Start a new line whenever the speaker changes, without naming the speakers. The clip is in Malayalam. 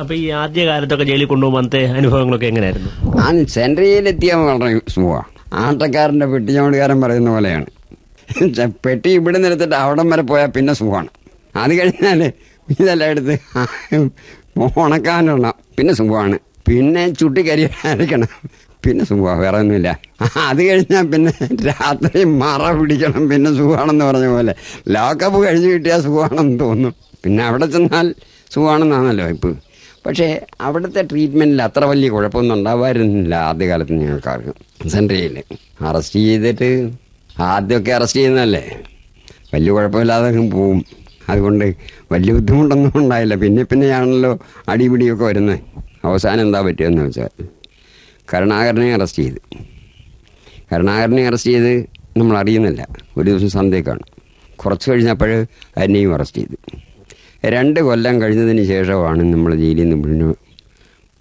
അപ്പൊ ഈ ആദ്യ കാലത്തൊക്കെ ജയിലിൽ കൊണ്ടുപോകുമ്പോഴത്തെ അനുഭവങ്ങളൊക്കെ എങ്ങനെയായിരുന്നു
ആ സെൻട്രയിലെത്തിയാൽ വളരെ സുഖമാണ് ആട്ടക്കാരൻ്റെ പെട്ടിച്ചമടുകാരൻ പറയുന്ന പോലെയാണ് ചെ- പെട്ടി ഇവിടെ നിന്നെടുത്തിട്ട് അവിടം വരെ പോയാൽ പിന്നെ സുഖമാണ് അത് കഴിഞ്ഞാൽ ഇതെല്ലാം എടുത്ത് ഉണക്കാനിടണം പിന്നെ സുഖമാണ് പിന്നെ ചുട്ടിക്കരി അരയ്ക്കണം പിന്നെ സുഖമാണ് വേറെ ഒന്നുമില്ല അത് കഴിഞ്ഞാൽ പിന്നെ രാത്രി മറ പിടിക്കണം പിന്നെ സുഖമാണെന്ന് പറഞ്ഞ പോലെ ലോക്കപ്പ് കഴിഞ്ഞ് കിട്ടിയാൽ സുഖമാണെന്ന് തോന്നും പിന്നെ അവിടെ ചെന്നാൽ സുഖമാണെന്നാണല്ലോ ഇപ്പോൾ പക്ഷേ അവിടുത്തെ ട്രീറ്റ്മെൻറ്റിൽ അത്ര വലിയ കുഴപ്പമൊന്നും ഉണ്ടാവായിരുന്നില്ല ആദ്യകാലത്ത് ഞങ്ങൾക്കാർക്കും സെൻട്രയിൽ അറസ്റ്റ് ചെയ്തിട്ട് ആദ്യമൊക്കെ അറസ്റ്റ് ചെയ്യുന്നതല്ലേ വലിയ കുഴപ്പമില്ലാതെ അങ്ങ് പോവും അതുകൊണ്ട് വലിയ ബുദ്ധിമുട്ടൊന്നും ഉണ്ടായില്ല പിന്നെ പിന്നെയാണല്ലോ അടിപിടിയൊക്കെ വരുന്നത് അവസാനം എന്താ പറ്റുമെന്ന് വെച്ചാൽ കരുണാകരനെ അറസ്റ്റ് ചെയ്ത് കരുണാകരനെ അറസ്റ്റ് ചെയ്ത് നമ്മൾ അറിയുന്നില്ല ഒരു ദിവസം സന്ധ്യക്കാണ് കുറച്ച് കഴിഞ്ഞപ്പോൾ എന്നെയും അറസ്റ്റ് ചെയ്തു രണ്ട് കൊല്ലം കഴിഞ്ഞതിന് ശേഷമാണ് നമ്മൾ ജയിലിൽ നിന്ന് പിന്നെ